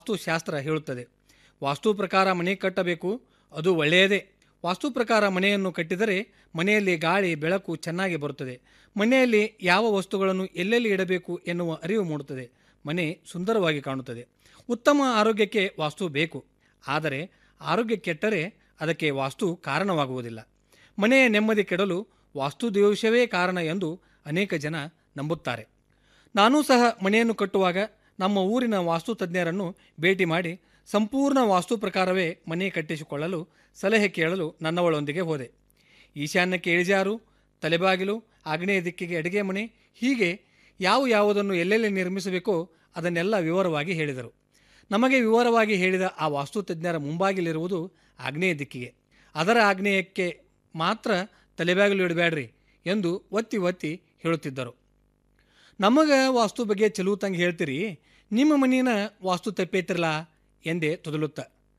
ವಾಸ್ತುಶಾಸ್ತ್ರ ಹೇಳುತ್ತದೆ ವಾಸ್ತು ಪ್ರಕಾರ ಮನೆ ಕಟ್ಟಬೇಕು ಅದು ಒಳ್ಳೆಯದೇ ವಾಸ್ತು ಪ್ರಕಾರ ಮನೆಯನ್ನು ಕಟ್ಟಿದರೆ ಮನೆಯಲ್ಲಿ ಗಾಳಿ ಬೆಳಕು ಚೆನ್ನಾಗಿ ಬರುತ್ತದೆ ಮನೆಯಲ್ಲಿ ಯಾವ ವಸ್ತುಗಳನ್ನು ಎಲ್ಲೆಲ್ಲಿ ಇಡಬೇಕು ಎನ್ನುವ ಅರಿವು ಮೂಡುತ್ತದೆ ಮನೆ ಸುಂದರವಾಗಿ ಕಾಣುತ್ತದೆ ಉತ್ತಮ ಆರೋಗ್ಯಕ್ಕೆ ವಾಸ್ತು ಬೇಕು ಆದರೆ ಆರೋಗ್ಯ ಕೆಟ್ಟರೆ ಅದಕ್ಕೆ ವಾಸ್ತು ಕಾರಣವಾಗುವುದಿಲ್ಲ ಮನೆಯ ನೆಮ್ಮದಿ ಕೆಡಲು ವಾಸ್ತು ದೋಷವೇ ಕಾರಣ ಎಂದು ಅನೇಕ ಜನ ನಂಬುತ್ತಾರೆ ನಾನೂ ಸಹ ಮನೆಯನ್ನು ಕಟ್ಟುವಾಗ ನಮ್ಮ ಊರಿನ ವಾಸ್ತು ತಜ್ಞರನ್ನು ಭೇಟಿ ಮಾಡಿ ಸಂಪೂರ್ಣ ವಾಸ್ತು ಪ್ರಕಾರವೇ ಮನೆ ಕಟ್ಟಿಸಿಕೊಳ್ಳಲು ಸಲಹೆ ಕೇಳಲು ನನ್ನವಳೊಂದಿಗೆ ಹೋದೆ ಈಶಾನ್ಯಕ್ಕೆ ಇಳಿಜಾರು ತಲೆಬಾಗಿಲು ಆಗ್ನೇಯ ದಿಕ್ಕಿಗೆ ಅಡುಗೆ ಮನೆ ಹೀಗೆ ಯಾವ ಯಾವುದನ್ನು ಎಲ್ಲೆಲ್ಲಿ ನಿರ್ಮಿಸಬೇಕೋ ಅದನ್ನೆಲ್ಲ ವಿವರವಾಗಿ ಹೇಳಿದರು ನಮಗೆ ವಿವರವಾಗಿ ಹೇಳಿದ ಆ ವಾಸ್ತು ತಜ್ಞರ ಮುಂಬಾಗಿಲಿರುವುದು ಆಗ್ನೇಯ ದಿಕ್ಕಿಗೆ ಅದರ ಆಗ್ನೇಯಕ್ಕೆ ಮಾತ್ರ ತಲೆಬಾಗಿಲು ಇಡಬೇಡ್ರಿ ಎಂದು ಒತ್ತಿ ಒತ್ತಿ ಹೇಳುತ್ತಿದ್ದರು ನಮಗೆ ವಾಸ್ತು ಬಗ್ಗೆ ಚಲುತಂಗೆ ಹೇಳ್ತೀರಿ ನಿಮ್ಮ ಮನಿನ ವಾಸ್ತು ತಪ್ಪೈತಿರಲ್ಲ ಎಂದೆ ತೊದಲುತ್ತ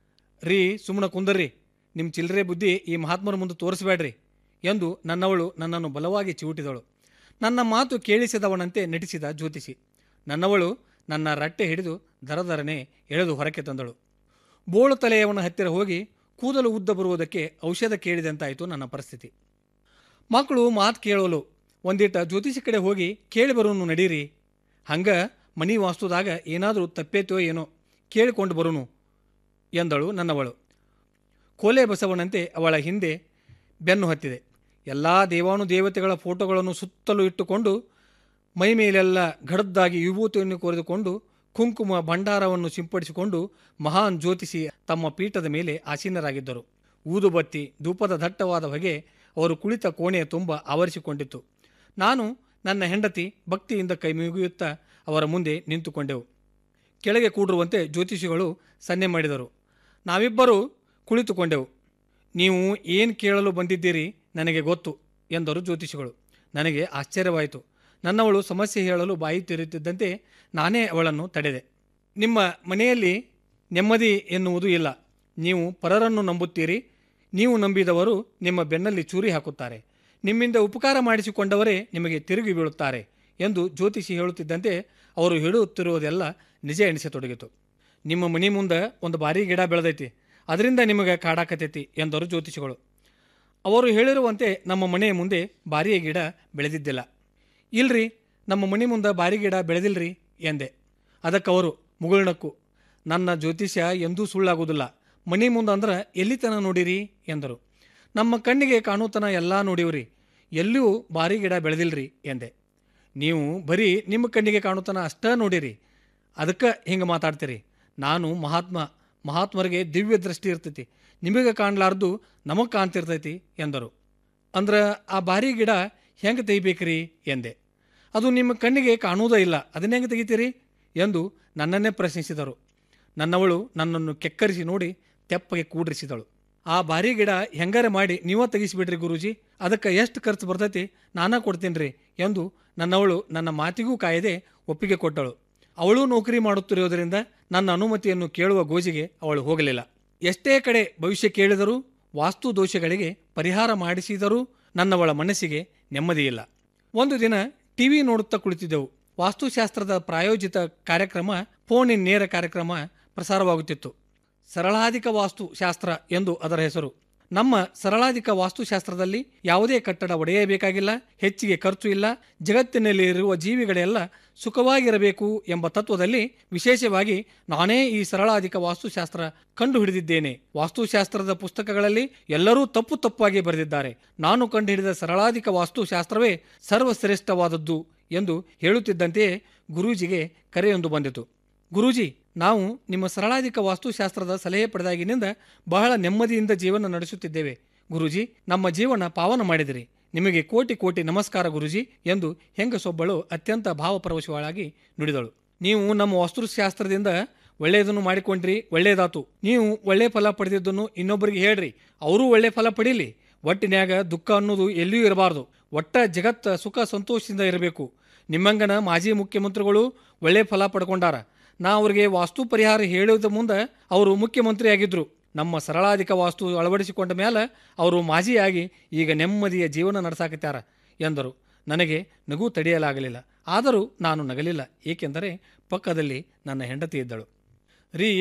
ರೀ ಸುಮ್ಮನೆ ಕುಂದರ್ರಿ ನಿಮ್ಮ ಚಿಲ್ಲರೆ ಬುದ್ಧಿ ಈ ಮಹಾತ್ಮರ ಮುಂದೆ ತೋರಿಸಬೇಡ್ರಿ ಎಂದು ನನ್ನವಳು ನನ್ನನ್ನು ಬಲವಾಗಿ ಚಿವುಟಿದಳು ನನ್ನ ಮಾತು ಕೇಳಿಸಿದವನಂತೆ ನಟಿಸಿದ ಜ್ಯೋತಿಷಿ ನನ್ನವಳು ನನ್ನ ರಟ್ಟೆ ಹಿಡಿದು ದರದರನೆ ಎಳೆದು ಹೊರಕ್ಕೆ ತಂದಳು ಬೋಳು ತಲೆಯವನ ಹತ್ತಿರ ಹೋಗಿ ಕೂದಲು ಉದ್ದ ಬರುವುದಕ್ಕೆ ಔಷಧ ಕೇಳಿದಂತಾಯಿತು ನನ್ನ ಪರಿಸ್ಥಿತಿ ಮಕ್ಕಳು ಮಾತು ಕೇಳೋಲು ಒಂದಿಟ ಜ್ಯೋತಿಷಿ ಕಡೆ ಹೋಗಿ ಕೇಳಿ ಬರೋನು ನಡೀರಿ ಹಂಗ ಮನಿ ವಾಸ್ತುದಾಗ ಏನಾದರೂ ತಪ್ಪೇತೋ ಏನೋ ಕೇಳಿಕೊಂಡು ಬರೋನು ಎಂದಳು ನನ್ನವಳು ಕೋಲೆ ಬಸವನಂತೆ ಅವಳ ಹಿಂದೆ ಬೆನ್ನು ಹತ್ತಿದೆ ಎಲ್ಲ ದೇವಾನು ದೇವತೆಗಳ ಫೋಟೋಗಳನ್ನು ಸುತ್ತಲೂ ಇಟ್ಟುಕೊಂಡು ಮೈ ಮೇಲೆಲ್ಲ ಗಡದ್ದಾಗಿ ವಿಭೂತಿಯನ್ನು ಕೊರೆದುಕೊಂಡು ಕುಂಕುಮ ಭಂಡಾರವನ್ನು ಸಿಂಪಡಿಸಿಕೊಂಡು ಮಹಾನ್ ಜ್ಯೋತಿಷಿ ತಮ್ಮ ಪೀಠದ ಮೇಲೆ ಆಸೀನರಾಗಿದ್ದರು ಊದುಬತ್ತಿ ಧೂಪದ ದಟ್ಟವಾದ ಹೊಗೆ ಅವರು ಕುಳಿತ ಕೋಣೆಯ ತುಂಬ ಆವರಿಸಿಕೊಂಡಿತ್ತು ನಾನು ನನ್ನ ಹೆಂಡತಿ ಭಕ್ತಿಯಿಂದ ಕೈ ಮುಗಿಯುತ್ತಾ ಅವರ ಮುಂದೆ ನಿಂತುಕೊಂಡೆವು ಕೆಳಗೆ ಕೂಡಿರುವಂತೆ ಜ್ಯೋತಿಷಿಗಳು ಸನ್ನೆ ಮಾಡಿದರು ನಾವಿಬ್ಬರೂ ಕುಳಿತುಕೊಂಡೆವು ನೀವು ಏನು ಕೇಳಲು ಬಂದಿದ್ದೀರಿ ನನಗೆ ಗೊತ್ತು ಎಂದರು ಜ್ಯೋತಿಷಿಗಳು ನನಗೆ ಆಶ್ಚರ್ಯವಾಯಿತು ನನ್ನವಳು ಸಮಸ್ಯೆ ಹೇಳಲು ಬಾಯಿ ತೆರೆಯುತ್ತಿದ್ದಂತೆ ನಾನೇ ಅವಳನ್ನು ತಡೆದೆ ನಿಮ್ಮ ಮನೆಯಲ್ಲಿ ನೆಮ್ಮದಿ ಎನ್ನುವುದು ಇಲ್ಲ ನೀವು ಪರರನ್ನು ನಂಬುತ್ತೀರಿ ನೀವು ನಂಬಿದವರು ನಿಮ್ಮ ಬೆನ್ನಲ್ಲಿ ಚೂರಿ ಹಾಕುತ್ತಾರೆ ನಿಮ್ಮಿಂದ ಉಪಕಾರ ಮಾಡಿಸಿಕೊಂಡವರೇ ನಿಮಗೆ ತಿರುಗಿ ಬೀಳುತ್ತಾರೆ ಎಂದು ಜ್ಯೋತಿಷಿ ಹೇಳುತ್ತಿದ್ದಂತೆ ಅವರು ಹೇಳುತ್ತಿರುವುದೆಲ್ಲ ನಿಜ ಎಣಿಸತೊಡಗಿತು ನಿಮ್ಮ ಮನೆ ಮುಂದೆ ಒಂದು ಭಾರಿ ಗಿಡ ಬೆಳೆದೈತಿ ಅದರಿಂದ ನಿಮಗೆ ಕಾಡಾಕತೈತಿ ಎಂದರು ಜ್ಯೋತಿಷಿಗಳು ಅವರು ಹೇಳಿರುವಂತೆ ನಮ್ಮ ಮನೆಯ ಮುಂದೆ ಬಾರಿಯ ಗಿಡ ಬೆಳೆದಿದ್ದಿಲ್ಲ ಇಲ್ರಿ ನಮ್ಮ ಮನೆ ಮುಂದೆ ಬಾರಿ ಗಿಡ ಬೆಳೆದಿಲ್ರಿ ಎಂದೆ ಅದಕ್ಕವರು ಮುಗುಳ್ನಕ್ಕು ನನ್ನ ಜ್ಯೋತಿಷ್ಯ ಎಂದೂ ಸುಳ್ಳಾಗುವುದಿಲ್ಲ ಮನೆ ಮುಂದೆ ಅಂದ್ರೆ ಎಲ್ಲಿತನ ನೋಡಿರಿ ಎಂದರು ನಮ್ಮ ಕಣ್ಣಿಗೆ ಕಾಣುತನ ಎಲ್ಲ ನೋಡಿವ್ರಿ ಎಲ್ಲಿಯೂ ಬಾರಿ ಗಿಡ ಬೆಳೆದಿಲ್ರಿ ಎಂದೆ ನೀವು ಬರೀ ನಿಮ್ಮ ಕಣ್ಣಿಗೆ ಕಾಣುತನ ಅಷ್ಟೇ ನೋಡಿರಿ ಅದಕ್ಕೆ ಹಿಂಗೆ ಮಾತಾಡ್ತೀರಿ ನಾನು ಮಹಾತ್ಮ ಮಹಾತ್ಮರಿಗೆ ದಿವ್ಯ ದೃಷ್ಟಿ ಇರ್ತೈತಿ ನಿಮಗೆ ಕಾಣಲಾರ್ದು ನಮಗೆ ಕಾಣ್ತಿರ್ತೈತಿ ಎಂದರು ಅಂದ್ರೆ ಆ ಬಾರಿ ಗಿಡ ಹೆಂಗೆ ತೆಗಿಬೇಕ್ರಿ ಎಂದೆ ಅದು ನಿಮ್ಮ ಕಣ್ಣಿಗೆ ಕಾಣುವುದೇ ಇಲ್ಲ ಅದನ್ನ ಹೆಂಗೆ ತೆಗಿತೀರಿ ಎಂದು ನನ್ನನ್ನೇ ಪ್ರಶ್ನಿಸಿದರು ನನ್ನವಳು ನನ್ನನ್ನು ಕೆಕ್ಕರಿಸಿ ನೋಡಿ ತೆಪ್ಪಗೆ ಕೂಡ್ರಿಸಿದಳು ಆ ಬಾರಿ ಗಿಡ ಹೆಂಗಾರೆ ಮಾಡಿ ನೀವೇ ತೆಗಿಸಿಬಿಡ್ರಿ ಗುರೂಜಿ ಅದಕ್ಕೆ ಎಷ್ಟು ಖರ್ಚು ಬರ್ತೈತಿ ನಾನಾ ಕೊಡ್ತೀನಿ ರೀ ಎಂದು ನನ್ನವಳು ನನ್ನ ಮಾತಿಗೂ ಕಾಯದೆ ಒಪ್ಪಿಗೆ ಕೊಟ್ಟಳು ಅವಳು ನೌಕರಿ ಮಾಡುತ್ತಿರುವುದರಿಂದ ನನ್ನ ಅನುಮತಿಯನ್ನು ಕೇಳುವ ಗೋಜಿಗೆ ಅವಳು ಹೋಗಲಿಲ್ಲ ಎಷ್ಟೇ ಕಡೆ ಭವಿಷ್ಯ ಕೇಳಿದರೂ ವಾಸ್ತು ದೋಷಗಳಿಗೆ ಪರಿಹಾರ ಮಾಡಿಸಿದರೂ ನನ್ನವಳ ಮನಸ್ಸಿಗೆ ನೆಮ್ಮದಿಯಿಲ್ಲ ಒಂದು ದಿನ ಟಿವಿ ನೋಡುತ್ತಾ ಕುಳಿತಿದ್ದೆವು ವಾಸ್ತುಶಾಸ್ತ್ರದ ಪ್ರಾಯೋಜಿತ ಕಾರ್ಯಕ್ರಮ ಫೋನ್ ಇನ್ ನೇರ ಕಾರ್ಯಕ್ರಮ ಪ್ರಸಾರವಾಗುತ್ತಿತ್ತು ಸರಳಾಧಿಕ ವಾಸ್ತು ಶಾಸ್ತ್ರ ಎಂದು ಅದರ ಹೆಸರು ನಮ್ಮ ಸರಳಾಧಿಕ ವಾಸ್ತುಶಾಸ್ತ್ರದಲ್ಲಿ ಯಾವುದೇ ಕಟ್ಟಡ ಒಡೆಯಬೇಕಾಗಿಲ್ಲ ಹೆಚ್ಚಿಗೆ ಖರ್ಚು ಇಲ್ಲ ಜಗತ್ತಿನಲ್ಲಿ ಇರುವ ಜೀವಿಗಳೆಲ್ಲ ಸುಖವಾಗಿರಬೇಕು ಎಂಬ ತತ್ವದಲ್ಲಿ ವಿಶೇಷವಾಗಿ ನಾನೇ ಈ ಸರಳಾಧಿಕ ವಾಸ್ತುಶಾಸ್ತ್ರ ಕಂಡು ಹಿಡಿದಿದ್ದೇನೆ ವಾಸ್ತುಶಾಸ್ತ್ರದ ಪುಸ್ತಕಗಳಲ್ಲಿ ಎಲ್ಲರೂ ತಪ್ಪು ತಪ್ಪಾಗಿ ಬರೆದಿದ್ದಾರೆ ನಾನು ಕಂಡುಹಿಡಿದ ಸರಳಾಧಿಕ ವಾಸ್ತುಶಾಸ್ತ್ರವೇ ಸರ್ವಶ್ರೇಷ್ಠವಾದದ್ದು ಎಂದು ಹೇಳುತ್ತಿದ್ದಂತೆಯೇ ಗುರೂಜಿಗೆ ಕರೆಯೊಂದು ಬಂದಿತು ಗುರೂಜಿ ನಾವು ನಿಮ್ಮ ಸರಳಾಧಿಕ ವಾಸ್ತುಶಾಸ್ತ್ರದ ಸಲಹೆ ಪಡೆದಾಗಿನಿಂದ ಬಹಳ ನೆಮ್ಮದಿಯಿಂದ ಜೀವನ ನಡೆಸುತ್ತಿದ್ದೇವೆ ಗುರೂಜಿ ನಮ್ಮ ಜೀವನ ಪಾವನ ಮಾಡಿದಿರಿ ನಿಮಗೆ ಕೋಟಿ ಕೋಟಿ ನಮಸ್ಕಾರ ಗುರುಜಿ ಎಂದು ಹೆಂಗಸೊಬ್ಬಳು ಅತ್ಯಂತ ಭಾವಪರವಶಗಳಾಗಿ ನುಡಿದಳು ನೀವು ನಮ್ಮ ವಾಸ್ತುಶಾಸ್ತ್ರದಿಂದ ಒಳ್ಳೆಯದನ್ನು ಮಾಡಿಕೊಂಡ್ರಿ ಒಳ್ಳೆಯದಾತು ನೀವು ಒಳ್ಳೆ ಫಲ ಪಡೆದಿದ್ದನ್ನು ಇನ್ನೊಬ್ಬರಿಗೆ ಹೇಳ್ರಿ ಅವರೂ ಒಳ್ಳೆ ಫಲ ಪಡೀಲಿ ಒಟ್ಟಿನ್ಯಾಗ ದುಃಖ ಅನ್ನೋದು ಎಲ್ಲಿಯೂ ಇರಬಾರ್ದು ಒಟ್ಟ ಜಗತ್ತ ಸುಖ ಸಂತೋಷದಿಂದ ಇರಬೇಕು ನಿಮ್ಮಂಗನ ಮಾಜಿ ಮುಖ್ಯಮಂತ್ರಿಗಳು ಒಳ್ಳೆ ಫಲ ಪಡ್ಕೊಂಡಾರ ನಾ ಅವ್ರಿಗೆ ವಾಸ್ತು ಪರಿಹಾರ ಹೇಳುವುದ ಮುಂದೆ ಅವರು ಮುಖ್ಯಮಂತ್ರಿ ಆಗಿದ್ರು ನಮ್ಮ ಸರಳಾಧಿಕ ವಾಸ್ತು ಅಳವಡಿಸಿಕೊಂಡ ಮೇಲೆ ಅವರು ಮಾಜಿಯಾಗಿ ಈಗ ನೆಮ್ಮದಿಯ ಜೀವನ ನಡೆಸಾಕತ್ಯಾರ ಎಂದರು ನನಗೆ ನಗು ತಡೆಯಲಾಗಲಿಲ್ಲ ಆದರೂ ನಾನು ನಗಲಿಲ್ಲ ಏಕೆಂದರೆ ಪಕ್ಕದಲ್ಲಿ ನನ್ನ ಹೆಂಡತಿ ಇದ್ದಳು ರೀ